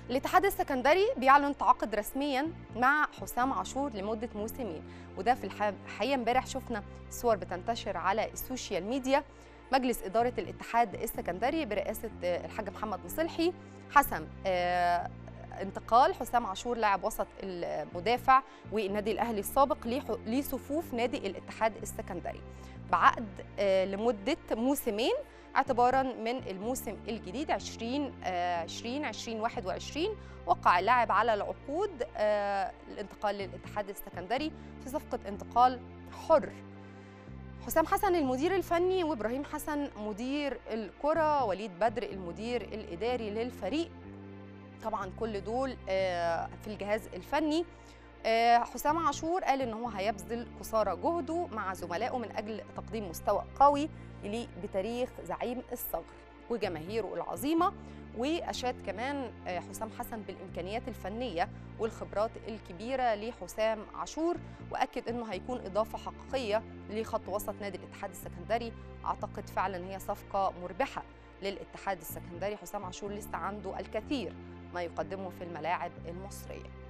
الاتحاد السكندري بيعلن تعاقد رسميا مع حسام عاشور لمده موسمين وده في الحقيقه امبارح شفنا صور بتنتشر على السوشيال ميديا مجلس اداره الاتحاد السكندري برئاسه الحاج محمد مصلحي حسم انتقال حسام عاشور لاعب وسط المدافع والنادي الاهلي السابق لصفوف نادي الاتحاد السكندري بعقد لمده موسمين اعتبارا من الموسم الجديد 20 20 2021 وقع اللاعب على العقود الانتقال للاتحاد السكندري في صفقه انتقال حر حسام حسن المدير الفني وابراهيم حسن مدير الكره وليد بدر المدير الاداري للفريق طبعا كل دول في الجهاز الفني حسام عاشور قال ان هو هيبذل قصارى جهده مع زملائه من اجل تقديم مستوى قوي يليق بتاريخ زعيم الصغر وجماهيره العظيمه واشاد كمان حسام حسن بالامكانيات الفنيه والخبرات الكبيره لحسام عاشور واكد انه هيكون اضافه حقيقيه لخط وسط نادي الاتحاد السكندري اعتقد فعلا هي صفقه مربحه للاتحاد السكندري حسام عاشور لسه عنده الكثير ما يقدمه في الملاعب المصريه